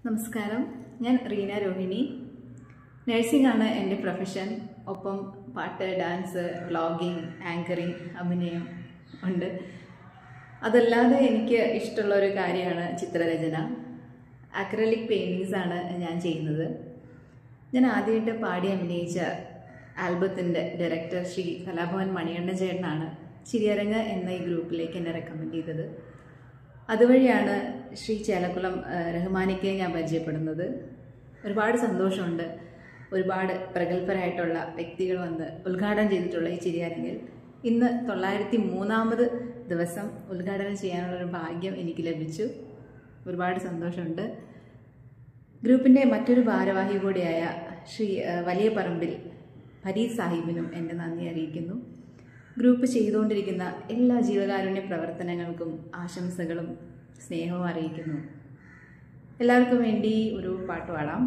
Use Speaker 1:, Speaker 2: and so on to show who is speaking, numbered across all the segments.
Speaker 1: നമസ്കാരം ഞാൻ റീന രോഹിണി നഴ്സിംഗ് ആണ് എൻ്റെ പ്രൊഫഷൻ ഒപ്പം പാട്ട് ഡാൻസ് വ്ളോഗിങ് ആങ്കറിങ് അഭിനയം ഉണ്ട് അതല്ലാതെ എനിക്ക് ഇഷ്ടമുള്ള ഒരു കാര്യമാണ് ചിത്രരചന അക്രലിക് പെയിൻറ്റിങ്സ് ആണ് ഞാൻ ചെയ്യുന്നത് ഞാൻ ആദ്യമായിട്ട് പാടി അഭിനയിച്ച ആൽബത്തിൻ്റെ ഡയറക്ടർ ശ്രീ കലാഭവൻ മണികണ്ഠൻ ചേട്ടനാണ് ചിരിയരങ്ങ് എന്ന ഈ ഗ്രൂപ്പിലേക്ക് എന്നെ റെക്കമെൻഡ് ചെയ്തത് അതുവഴിയാണ് ശ്രീ ചേലക്കുളം ഏഹ്, റഹ്മാനിക്കെ ഞാൻ പരിചയപ്പെടുന്നത് ഒരുപാട് സന്തോഷമുണ്ട് ഒരുപാട് പ്രഗത്ഭരായിട്ടുള്ള വ്യക്തികൾ വന്ന് ഉദ്ഘാടനം ചെയ്തിട്ടുള്ള ഈ ചിരിയരങ്ങിൽ ഇന്ന് തൊള്ളായിരത്തി മൂന്നാമത് ദിവസം ഉദ്ഘാടനം ചെയ്യാനുള്ള ഒരു ഭാഗ്യം എനിക്ക് ലഭിച്ചു ഒരുപാട് സന്തോഷമുണ്ട് ഗ്രൂപ്പിൻ്റെ മറ്റൊരു ഭാരവാഹി കൂടിയായ ശ്രീ ഏഹ്, വലിയ പറമ്പിൽ ഫരീദ് സാഹിബിനും എൻ്റെ നന്ദി അറിയിക്കുന്നു ഗ്രൂപ്പ് ചെയ്തുകൊണ്ടിരിക്കുന്ന എല്ലാ ജീവകാരുണ്യ പ്രവർത്തനങ്ങൾക്കും ആശംസകളും സ്നേഹവും അറിയിക്കുന്നു എല്ലാവർക്കും വേണ്ടി ഒരു പാട്ട് പാടാം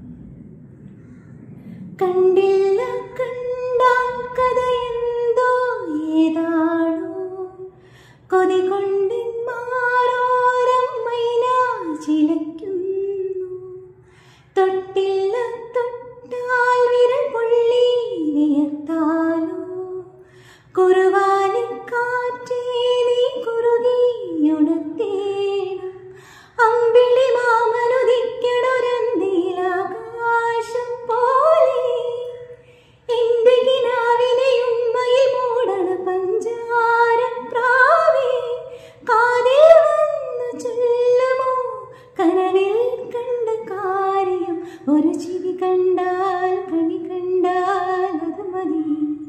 Speaker 2: കണ്ടില്ല കണ്ടാൽ കഥയെന്തോ ഏതാണോ കൊതി കൊണ്ടിൻ മാറോരം മൈന ചിലയ്ക്കുന്നു തൊട്ടില്ല തൊട്ടാൽ വിരൽ പൊള്ളി വിയർത്താലോ കുറുവാലിക്കാറ്റേ നീ കുറുകിയുണർത്തേണം അമ്പിളി മാമനുദിക്കണൊരന്തീലാകാശം പോലെ എന്റെ കിനാവിനെ ഉമ്മയിൽ മൂടണ പഞ്ചാരപ്രാവേ കാതിൽ വന്നു ചൊല്ലുമോ കനവിൽ കണ്ട കാര്യം ഒരു ചിരി കണ്ടാൽ കണി കണ്ടാൽ അത് മതി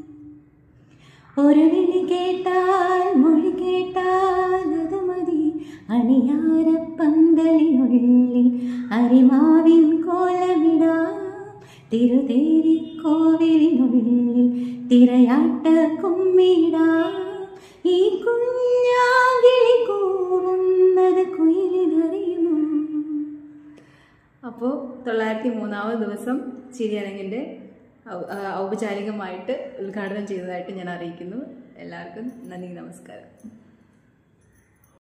Speaker 2: ഒരു വിളി കേട്ടാൽ മൊഴി കേട്ടാൽ അത് മതി അണിയാര പന്തലിനുള്ളിൽ അരിമാവിൻ കോലമിടാം തിരുതേരി കോവിലിനുള്ളിൽ തിരയാട്ട കുമ്മിടാം ഈ കുഞ്ഞാകിളി കൂവുന്നത് കുയിലിനറിയുമോ
Speaker 1: അപ്പോൾ തൊള്ളായിരത്തി മൂന്നാമത് ദിവസം ചിരിയരങ്ങിൻ്റെ ഔ- ആ, ഔപചാരികമായിട്ട് ഉദ്ഘാടനം ചെയ്തതായിട്ട് ഞാൻ അറിയിക്കുന്നു എല്ലാവർക്കും നന്ദി നമസ്കാരം